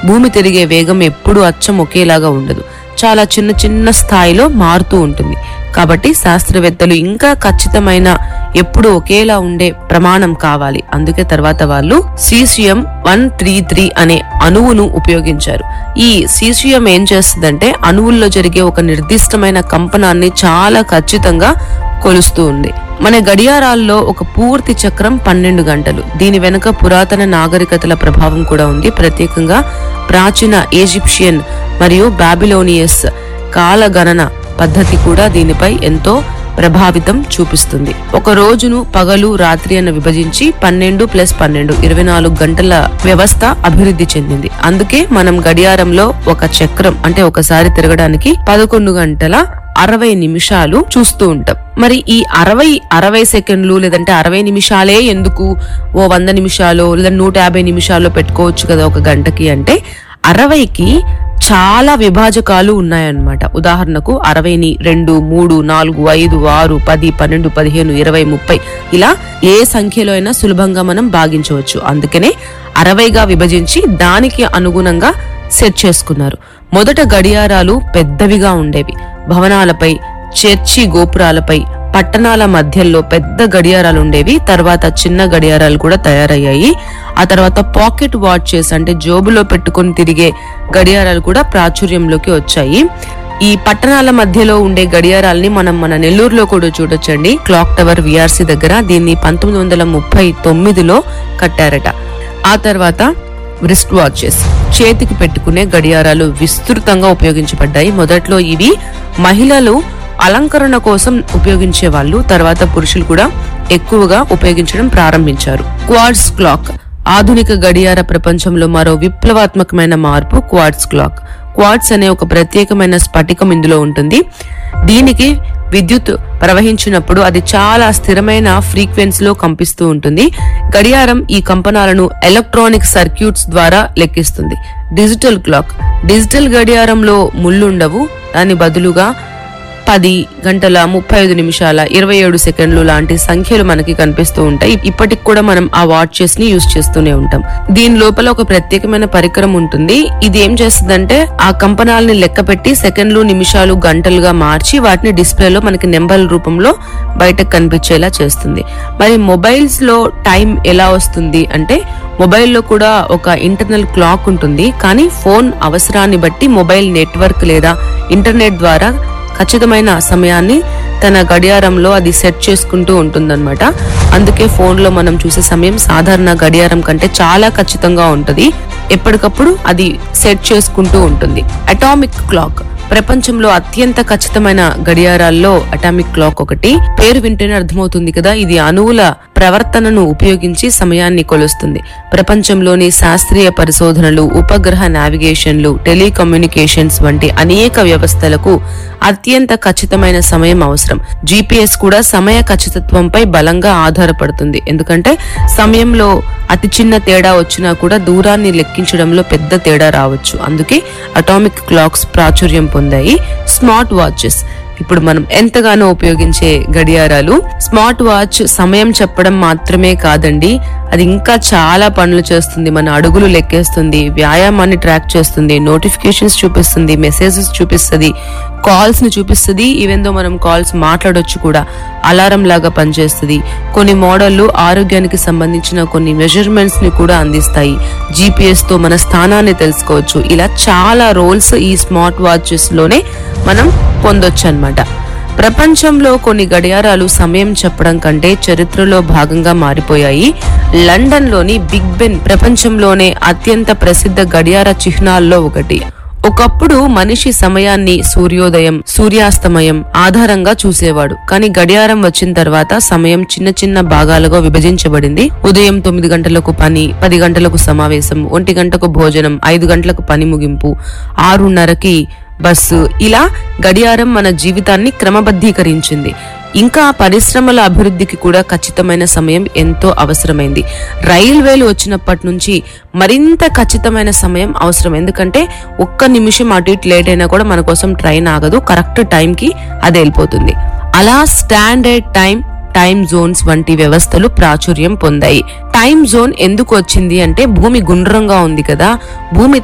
భూమి తిరిగే వేగం ఎప్పుడూ అచ్చం ఒకేలాగా ఉండదు చాలా చిన్న చిన్న స్థాయిలో మారుతూ ఉంటుంది కాబట్టి శాస్త్రవేత్తలు ఇంకా ఖచ్చితమైన ఎప్పుడు ఒకేలా ఉండే ప్రమాణం కావాలి అందుకే తర్వాత వాళ్ళు సీసియం వన్ త్రీ త్రీ అనే అణువును ఉపయోగించారు ఈ సీసియం ఏం చేస్తుందంటే అణువుల్లో జరిగే ఒక నిర్దిష్టమైన కంపనాన్ని చాలా ఖచ్చితంగా కొలుస్తూ ఉంది మన గడియారాల్లో ఒక పూర్తి చక్రం పన్నెండు గంటలు దీని వెనుక పురాతన నాగరికతల ప్రభావం కూడా ఉంది ప్రత్యేకంగా ప్రాచీన ఈజిప్షియన్ మరియు బాబిలోనియస్ కాలగణన పద్ధతి కూడా దీనిపై ఎంతో ప్రభావితం చూపిస్తుంది ఒక రోజును పగలు రాత్రి అన్న విభజించి పన్నెండు ప్లస్ పన్నెండు ఇరవై నాలుగు గంటల వ్యవస్థ అభివృద్ధి చెందింది అందుకే మనం గడియారంలో ఒక చక్రం అంటే ఒకసారి తిరగడానికి పదకొండు గంటల అరవై నిమిషాలు చూస్తూ ఉంటాం మరి ఈ అరవై అరవై సెకండ్లు లేదంటే అరవై నిమిషాలే ఎందుకు ఓ వంద నిమిషాలు లేదా నూట యాభై నిమిషాలు పెట్టుకోవచ్చు కదా ఒక గంటకి అంటే అరవైకి చాలా విభాజకాలు ఉన్నాయన్నమాట ఉదాహరణకు అరవైని రెండు మూడు నాలుగు ఐదు ఆరు పది పన్నెండు పదిహేను ఇరవై ముప్పై ఇలా ఏ సంఖ్యలో అయినా సులభంగా మనం భాగించవచ్చు అందుకనే అరవైగా విభజించి దానికి అనుగుణంగా సెట్ చేసుకున్నారు మొదట గడియారాలు పెద్దవిగా ఉండేవి భవనాలపై చర్చి గోపురాలపై పట్టణాల మధ్యలో పెద్ద గడియారాలు ఉండేవి తర్వాత చిన్న గడియారాలు కూడా తయారయ్యాయి ఆ తర్వాత పాకెట్ వాచెస్ అంటే జోబులో పెట్టుకొని తిరిగే గడియారాలు కూడా ప్రాచుర్యంలోకి వచ్చాయి ఈ పట్టణాల మధ్యలో ఉండే గడియారాల్ని మనం మన నెల్లూరులో కూడా చూడొచ్చండి క్లాక్ టవర్ విఆర్సి దగ్గర దీన్ని పంతొమ్మిది వందల ముప్పై తొమ్మిదిలో కట్టారట ఆ తర్వాత రిస్ట్ వాచెస్ చేతికి పెట్టుకునే గడియారాలు విస్తృతంగా ఉపయోగించబడ్డాయి మొదట్లో ఇవి మహిళలు అలంకరణ కోసం ఉపయోగించే వాళ్ళు తర్వాత పురుషులు కూడా ఎక్కువగా ఉపయోగించడం ప్రారంభించారు క్వార్ట్స్ క్లాక్ ఆధునిక గడియార ప్రపంచంలో మరో విప్లవాత్మకమైన మార్పు క్వార్ట్స్ క్లాక్ క్వార్ట్స్ అనే ఒక ప్రత్యేకమైన స్ఫటికం ఇందులో ఉంటుంది దీనికి విద్యుత్ ప్రవహించినప్పుడు అది చాలా స్థిరమైన ఫ్రీక్వెన్సీలో కంపిస్తూ ఉంటుంది గడియారం ఈ కంపనాలను ఎలక్ట్రానిక్ సర్క్యూట్స్ ద్వారా లెక్కిస్తుంది డిజిటల్ క్లాక్ డిజిటల్ గడియారంలో ముళ్ళుండవు దాని బదులుగా పది గంటల ముప్పై ఐదు నిమిషాల ఇరవై ఏడు సెకండ్లు లాంటి సంఖ్యలు మనకి కనిపిస్తూ ఉంటాయి ఇప్పటికి కూడా మనం ఆ వాచెస్ ని యూజ్ చేస్తూనే ఉంటాం దీని లోపల ఒక ప్రత్యేకమైన పరికరం ఉంటుంది ఇది ఏం చేస్తుందంటే ఆ కంపనాలని లెక్క పెట్టి సెకండ్లు నిమిషాలు గంటలుగా మార్చి వాటిని డిస్ప్లేలో మనకి నెంబర్ల రూపంలో బయటకు కనిపించేలా చేస్తుంది మరి మొబైల్స్ లో టైం ఎలా వస్తుంది అంటే మొబైల్లో కూడా ఒక ఇంటర్నల్ క్లాక్ ఉంటుంది కానీ ఫోన్ అవసరాన్ని బట్టి మొబైల్ నెట్వర్క్ లేదా ఇంటర్నెట్ ద్వారా ఖచ్చితమైన సమయాన్ని తన గడియారంలో అది సెట్ చేసుకుంటూ ఉంటుందన్నమాట అందుకే ఫోన్ లో మనం చూసే సమయం సాధారణ గడియారం కంటే చాలా ఖచ్చితంగా ఉంటది ఎప్పటికప్పుడు అది సెట్ చేసుకుంటూ ఉంటుంది అటామిక్ క్లాక్ ప్రపంచంలో అత్యంత ఖచ్చితమైన గడియారాల్లో అటామిక్ క్లాక్ ఒకటి పేరు వింటేనే అర్థమవుతుంది కదా ఇది అణువుల ప్రవర్తనను ఉపయోగించి సమయాన్ని కొలుస్తుంది ప్రపంచంలోని శాస్త్రీయ పరిశోధనలు ఉపగ్రహ నావిగేషన్లు టెలికమ్యూనికేషన్స్ వంటి అనేక వ్యవస్థలకు అత్యంత ఖచ్చితమైన సమయం అవసరం జీపీఎస్ కూడా సమయ ఖచ్చితత్వంపై బలంగా ఆధారపడుతుంది ఎందుకంటే సమయంలో అతి చిన్న తేడా వచ్చినా కూడా దూరాన్ని లెక్కించడంలో పెద్ద తేడా రావచ్చు అందుకే అటామిక్ క్లాక్స్ ప్రాచుర్యం పొందాయి స్మార్ట్ వాచెస్ ఇప్పుడు మనం ఎంతగానో ఉపయోగించే గడియారాలు స్మార్ట్ వాచ్ సమయం చెప్పడం మాత్రమే కాదండి అది ఇంకా చాలా పనులు చేస్తుంది మన అడుగులు లెక్కేస్తుంది వ్యాయామాన్ని ట్రాక్ చేస్తుంది నోటిఫికేషన్స్ చూపిస్తుంది మెసేజెస్ చూపిస్తుంది కాల్స్ ని చూపిస్తుంది ఈవెన్ దో మనం కాల్స్ మాట్లాడొచ్చు కూడా అలారం లాగా పనిచేస్తుంది కొన్ని మోడళ్లు ఆరోగ్యానికి సంబంధించిన కొన్ని మెజర్మెంట్స్ ని కూడా అందిస్తాయి జీపీఎస్ తో మన స్థానాన్ని తెలుసుకోవచ్చు ఇలా చాలా రోల్స్ ఈ స్మార్ట్ వాచెస్ లోనే మనం పొందొచ్చు అన్నమాట ప్రపంచంలో కొన్ని గడియారాలు సమయం చెప్పడం కంటే చరిత్రలో భాగంగా మారిపోయాయి లండన్ లోని బిగ్ బెన్ ప్రపంచంలోనే అత్యంత ప్రసిద్ధ గడియార చిహ్నాల్లో ఒకటి ఒకప్పుడు మనిషి సమయాన్ని సూర్యోదయం సూర్యాస్తమయం ఆధారంగా చూసేవాడు కానీ గడియారం వచ్చిన తర్వాత సమయం చిన్న చిన్న భాగాలుగా విభజించబడింది ఉదయం తొమ్మిది గంటలకు పని పది గంటలకు సమావేశం ఒంటి గంటకు భోజనం ఐదు గంటలకు పని ముగింపు ఆరున్నరకి బస్సు ఇలా గడియారం మన జీవితాన్ని క్రమబద్ధీకరించింది ఇంకా పరిశ్రమల అభివృద్ధికి కూడా ఖచ్చితమైన సమయం ఎంతో అవసరమైంది రైల్వేలు వచ్చినప్పటి నుంచి మరింత ఖచ్చితమైన సమయం అవసరం ఎందుకంటే ఒక్క నిమిషం అటు ఇటు లేట్ అయినా కూడా మన కోసం ట్రైన్ ఆగదు కరెక్ట్ టైంకి అది వెళ్ళిపోతుంది అలా స్టాండర్డ్ టైం టైం జోన్స్ వంటి వ్యవస్థలు ప్రాచుర్యం పొందాయి టైం జోన్ ఎందుకు వచ్చింది అంటే భూమి గుండ్రంగా ఉంది కదా భూమి